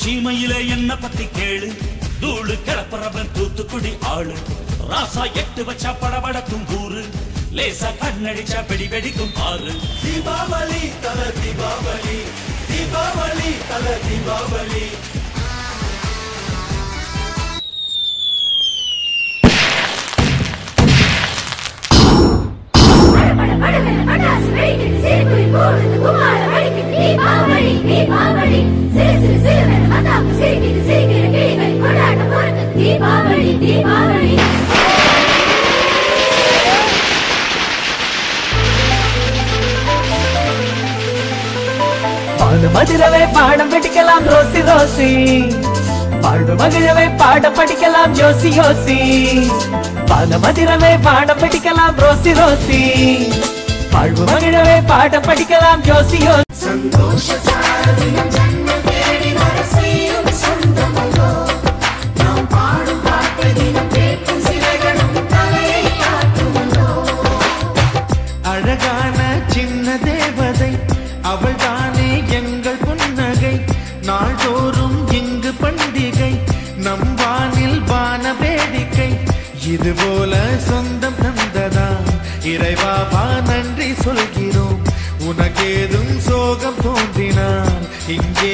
சீமையிலே என்ன பத்தி கேளு தூளு கிளப்புறவன் தூத்துக்குடி ஆளு ராசா எட்டு வச்சா படபடக்கும் கூறு லேசா கண்ணடிச்சா வெடி வெடிக்கும் ஆறு தீபாவளி தல தீபாவளி தீபாவளி தல தீபாவளி பட படவென பட்டாசு வெடிக்குது சிரிப்புரி போடுது குமாரம் அடிக்குது தீபாவளி தீபாவளி சிறு சிறு சிறுவென மத்தாப்பு சிரிக்குது சிரிக்கிற கிளிகளின் கொண்டாட்டம் பொறுக்குது தீபாவளி தீபாவளி பாடு மதுரவை பாடம் படிக்கலாம் ரோசி ரோசி வாழ்வு மகிழவை பாடம் படிக்கலாம் யோசி யோசி பாத மதுரவை பாடம் படிக்கலாம் ரோசி ரோசி வாழ்வு மகிழவை பாடம் படிக்கலாம் யோசி யோசி அழகான சின்ன தேவதை அவள் தானே எங்கள் புன்னகை நாள்தோறும் இங்கு பண்டிகை நம் வானில் வான வேடிக்கை இது போல சொந்தம் தந்ததா இறைவாவா நன்றி சொல்கிறோம் உனக்கேதும் சோகம் தோன்றினால் இங்கே